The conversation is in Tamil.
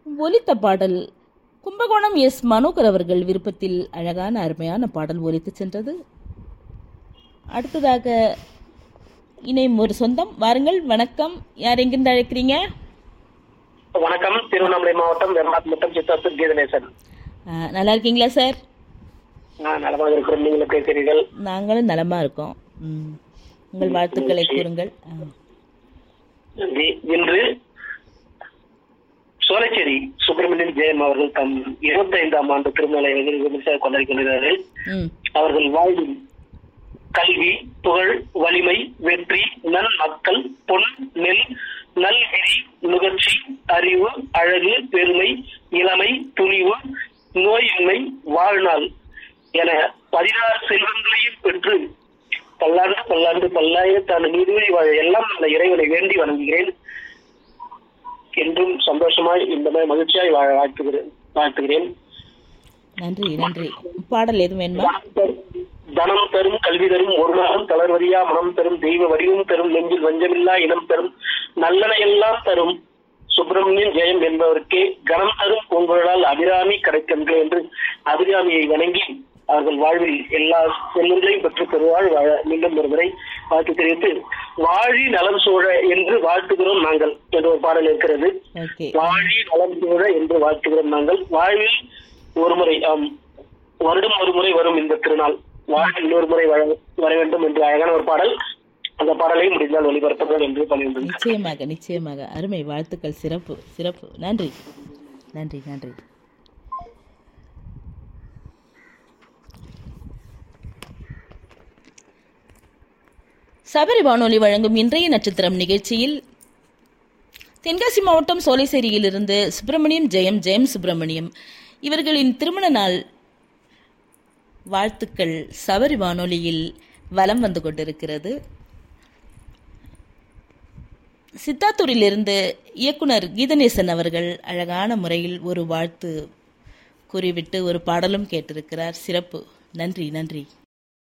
ஒலித்த பாடல் கும்பகோணம் எஸ் மனோகர் அவர்கள் விருப்பத்தில் அழகான அருமையான பாடல் ஒலித்து சென்றது அடுத்ததாக இணையும் ஒரு சொந்தம் வாருங்கள் வணக்கம் யார் எங்கிருந்து அழைக்கிறீங்க வணக்கம் திருவண்ணாமலை மாவட்டம் வெம்பாத் முட்டம் சித்தாத்தூர் கீதநேசன் ஆ, நல்லா இருக்கீங்களா சார் நான் நலமாக இருக்கிறோம் நீங்கள் எப்படி இருக்கிறீர்கள் நாங்களும் நலமா இருக்கோம் ம். உங்கள் வாழ்த்துக்களை கூறுங்கள் ஆ. இ- இன்று சோலைச்சேரி சுப்பிரமணியன் ஜெயம் அவர்கள் தம் இருபத்தி ஐந்தாம் ஆண்டு திருமலை விமர்சனம் கொண்டாடி கொண்டிருக்கிறார்கள் ம் அவர்கள் வாழ்வில் கல்வி புகழ் வலிமை வெற்றி நல் மக்கள் பொன் நெல் நல்விரி நுகர்ச்சி அறிவு அழகு பெருமை இளமை துணிவு நோயின்மை வாழ்நாள் என பதினாறு செல்வங்களையும் பெற்று பல்லாண்டு பல்லாண்டு பல்லாயிரத்தாண்டு நீதிபதி வாழ எல்லாம் அந்த இறைவனை வேண்டி வணங்குகிறேன் என்றும் சந்தோஷமாய் இந்த மாதிரி மகிழ்ச்சியாய் வாழ வாழ்த்துகிறேன் வாழ்த்துகிறேன் நன்றி நன்றி பாடல் எதுவும் வேணுமா தனம் தரும் கல்வி தரும் ஒரு நாளும் தளர்வரியா மனம் தரும் தெய்வ வடிவம் தரும் நெஞ்சில் வஞ்சமில்லா இனம் தரும் நல்லன எல்லாம் தரும் சுப்பிரமணியன் ஜெயம் என்பவருக்கே கனம் தரும் பூங்குழலால் அபிராமி கிடைக்கின்ற என்று அபிராமியை வணங்கி அவர்கள் வாழ்வில் எல்லா செல்வங்களையும் பெற்று பெறுவாள் வாழ மீண்டும் ஒருமுறை வாழ்த்து தெரிவித்து வாழி நலம் சூழ என்று வாழ்த்துகிறோம் நாங்கள் என்ற ஒரு பாடல் இருக்கிறது ஓகே வாழி நலம் சூழ என்று வாழ்த்துகிறோம் நாங்கள் வாழ்வில் ஒரு முறை ஆம் வருடம் ஒரு முறை வரும் இந்த திருநாள் வாழ்வில் இன்னொரு முறை வர- வர வேண்டும் என்று அழகான ஒரு பாடல் அந்த பாடலை முடிந்தால் ஒளிபரப்புங்கள் என்று பணியுங்கள் நிச்சயமாக நிச்சயமாக அருமை வாழ்த்துக்கள் சிறப்பு சிறப்பு நன்றி நன்றி நன்றி சபரி வானொலி வழங்கும் இன்றைய நட்சத்திரம் நிகழ்ச்சியில் தென்காசி மாவட்டம் சோலைசேரியிலிருந்து சுப்பிரமணியம் ஜெயம் ஜெயம் சுப்பிரமணியம் இவர்களின் திருமண நாள் வாழ்த்துக்கள் சபரி வானொலியில் வலம் வந்து கொண்டிருக்கிறது சித்தாத்தூரிலிருந்து இயக்குனர் கீதநேசன் அவர்கள் அழகான முறையில் ஒரு வாழ்த்து கூறிவிட்டு ஒரு பாடலும் கேட்டிருக்கிறார் சிறப்பு நன்றி நன்றி